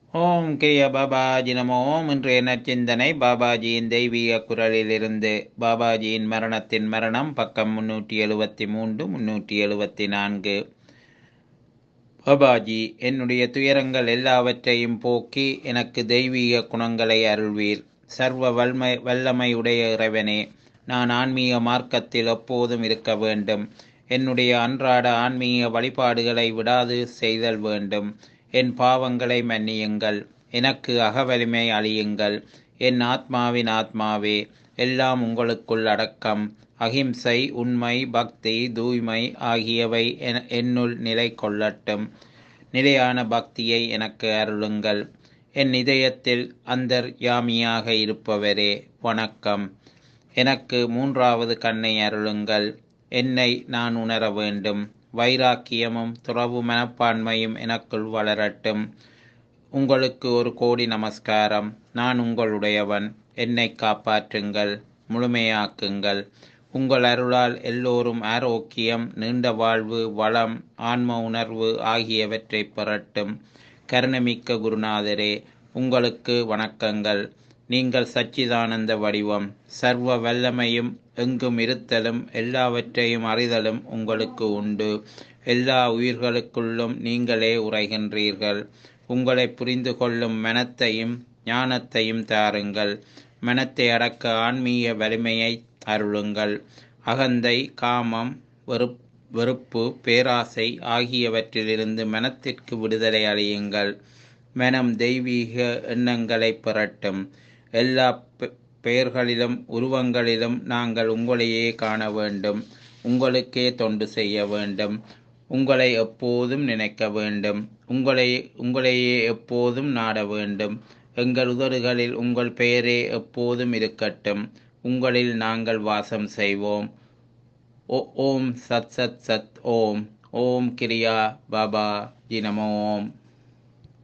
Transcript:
ஓம் கிரிய பாபாஜி நமோ ஓம் இன்றைய நற்சிந்தனை பாபாஜியின் தெய்வீக குரலிலிருந்து பாபாஜியின் மரணத்தின் மரணம் பக்கம் முன்னூற்றி எழுபத்தி மூன்று முன்னூற்றி எழுபத்தி நான்கு பாபாஜி என்னுடைய துயரங்கள் எல்லாவற்றையும் போக்கி எனக்கு தெய்வீக குணங்களை அருள்வீர் சர்வ வல்மை வல்லமையுடைய இறைவனே நான் ஆன்மீக மார்க்கத்தில் எப்போதும் இருக்க வேண்டும் என்னுடைய அன்றாட ஆன்மீக வழிபாடுகளை விடாது செய்தல் வேண்டும் என் பாவங்களை மன்னியுங்கள் எனக்கு அகவலிமை அழியுங்கள் என் ஆத்மாவின் ஆத்மாவே எல்லாம் உங்களுக்குள் அடக்கம் அகிம்சை உண்மை பக்தி தூய்மை ஆகியவை என- என்னுள் நிலை கொள்ளட்டும் நிலையான பக்தியை எனக்கு அருளுங்கள் என் இதயத்தில் அந்தர் யாமியாக இருப்பவரே வணக்கம் எனக்கு மூன்றாவது கண்ணை அருளுங்கள் என்னை நான் உணர வேண்டும் வைராக்கியமும் துறவு மனப்பான்மையும் எனக்குள் வளரட்டும் உங்களுக்கு ஒரு கோடி நமஸ்காரம் நான் உங்களுடையவன் என்னை காப்பாற்றுங்கள் முழுமையாக்குங்கள் உங்கள் அருளால் எல்லோரும் ஆரோக்கியம் நீண்ட வாழ்வு வளம் ஆன்ம உணர்வு ஆகியவற்றை பெறட்டும் கருணமிக்க குருநாதரே உங்களுக்கு வணக்கங்கள் நீங்கள் சச்சிதானந்த வடிவம் சர்வ வல்லமையும் எங்கும் இருத்தலும் எல்லாவற்றையும் அறிதலும் உங்களுக்கு உண்டு எல்லா உயிர்களுக்குள்ளும் நீங்களே உரைகின்றீர்கள் உங்களை புரிந்து கொள்ளும் மனத்தையும் ஞானத்தையும் தாருங்கள் மனத்தை அடக்க ஆன்மீக வலிமையை அருளுங்கள் அகந்தை காமம் வெறுப் வெறுப்பு பேராசை ஆகியவற்றிலிருந்து மனத்திற்கு விடுதலை அளியுங்கள் மனம் தெய்வீக எண்ணங்களை பெறட்டும் எல்லா பெ- பெயர்களிலும் உருவங்களிலும் நாங்கள் உங்களையே காண வேண்டும் உங்களுக்கே தொண்டு செய்ய வேண்டும் உங்களை எப்போதும் நினைக்க வேண்டும் உங்களை உங்களையே எப்போதும் நாட வேண்டும் எங்கள் உதடுகளில் உங்கள் பெயரே எப்போதும் இருக்கட்டும் உங்களில் நாங்கள் வாசம் செய்வோம் ஓ- ஓம் சத் சத் சத் ஓம் ஓம் கிரியா பாபா ஜி நமோ ஓம்